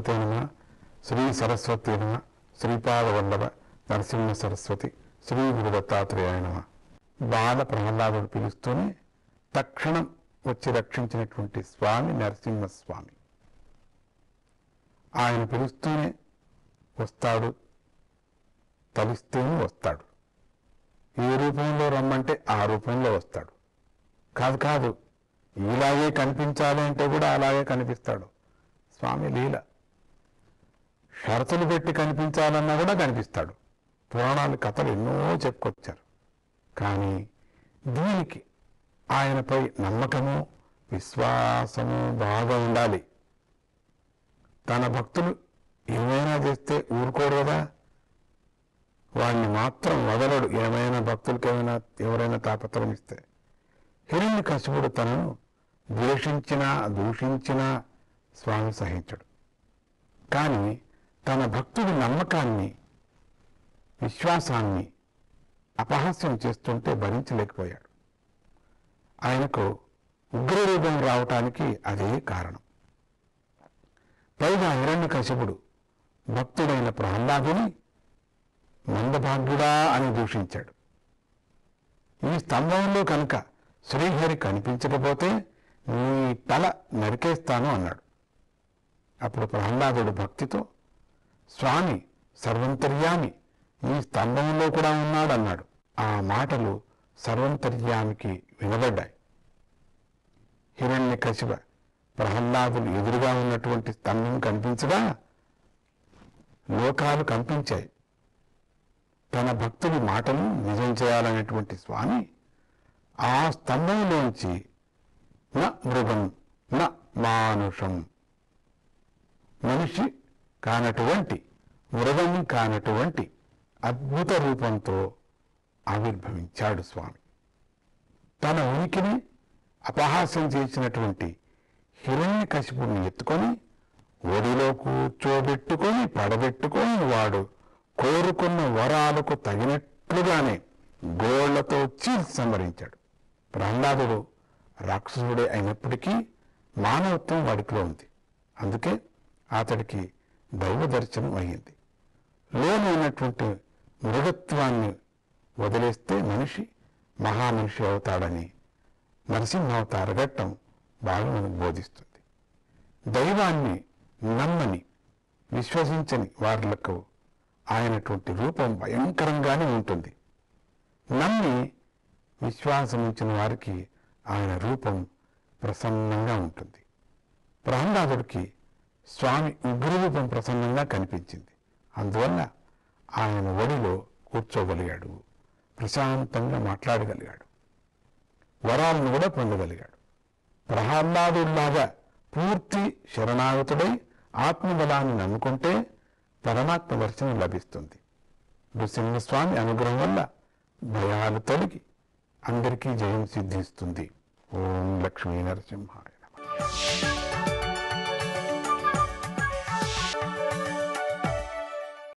గణపతే నమ శ్రీ సరస్వతి నమ శ్రీపాద వల్లభ నరసింహ సరస్వతి శ్రీ గురు దత్తాత్రేయ నమ బాల ప్రహ్లాదుడు పిలుస్తూనే తక్షణం వచ్చి రక్షించినటువంటి స్వామి నరసింహస్వామి ఆయన పిలుస్తూనే వస్తాడు తలిస్తేనే వస్తాడు ఏ రూపంలో రమ్మంటే ఆ రూపంలో వస్తాడు కాదు కాదు ఇలాగే కనిపించాలి అంటే కూడా అలాగే కనిపిస్తాడు స్వామి లీల షరతులు పెట్టి కనిపించాలన్నా కూడా కనిపిస్తాడు పురాణాలు కథలు ఎన్నో చెప్పుకొచ్చారు కానీ దీనికి ఆయనపై నమ్మకము విశ్వాసము బాగా ఉండాలి తన భక్తులు ఏమైనా చేస్తే ఊరుకోడు కదా వాడిని మాత్రం వదలడు ఏమైనా భక్తులకు ఏమైనా ఎవరైనా తాపత్రం ఇస్తే హిరణ్య కశిపుడు తనను ద్వేషించినా దూషించినా స్వామి సహించడు కానీ తన భక్తుడి నమ్మకాన్ని విశ్వాసాన్ని అపహాస్యం చేస్తుంటే భరించలేకపోయాడు ఆయనకు ఉగ్రరూపం రావటానికి అదే కారణం పైగా హిరణ్య కశిపుడు భక్తుడైన ప్రహ్లాదుని మందభాగ్యుడా అని దూషించాడు ఈ స్తంభంలో కనుక శ్రీహరి కనిపించకపోతే నీ తల నరికేస్తాను అన్నాడు అప్పుడు ప్రహ్లాదుడు భక్తితో స్వామి సర్వంతర్యామి ఈ స్తంభంలో కూడా ఉన్నాడు అన్నాడు ఆ మాటలు సర్వంతర్యామికి వినబడ్డాయి హిరణ్య కశిప ప్రహ్లాదులు ఎదురుగా ఉన్నటువంటి స్తంభం కనిపించగా లోకాలు కంపించాయి తన భక్తుడి మాటలు నిజం చేయాలనేటువంటి స్వామి ఆ స్తంభంలోంచి న మృగం న మానుషం మనిషి కానటువంటి మృగం కానటువంటి అద్భుత రూపంతో ఆవిర్భవించాడు స్వామి తన ఉనికిని అపహాస్యం చేసినటువంటి హిరణ్య కశిపుడిని ఎత్తుకొని ఒడిలో కూర్చోబెట్టుకొని పడబెట్టుకొని వాడు కోరుకున్న వరాలకు తగినట్లుగానే గోళ్లతో చీల్చి సంహరించాడు ప్రహ్లాదుడు రాక్షసుడే అయినప్పటికీ మానవత్వం వాడికిలో ఉంది అందుకే అతడికి దైవ దర్శనం అయ్యింది లోనైనటువంటి మృగత్వాన్ని వదిలేస్తే మనిషి మహామనిషి అవుతాడని నరసింహావతార ఘట్టం బాగా మనకు బోధిస్తుంది దైవాన్ని నమ్మని విశ్వసించని వారులకు ఆయనటువంటి రూపం భయంకరంగానే ఉంటుంది నమ్మి విశ్వాసం ఉంచిన వారికి ఆయన రూపం ప్రసన్నంగా ఉంటుంది ప్రహ్లాదుడికి స్వామి ఉగ్రరూపం ప్రసన్నంగా కనిపించింది అందువల్ల ఆయన ఒడిలో కూర్చోగలిగాడు ప్రశాంతంగా మాట్లాడగలిగాడు వరాలను కూడా పొందగలిగాడు ప్రహ్లాదుల్లాగా పూర్తి శరణాగతుడై ఆత్మబలాన్ని నమ్ముకుంటే పరమాత్మ దర్శనం లభిస్తుంది నృసింహస్వామి అనుగ్రహం వల్ల భయాలు తొలగి అందరికీ జయం సిద్ధిస్తుంది ఓం లక్ష్మీ నరసింహాయ నమః.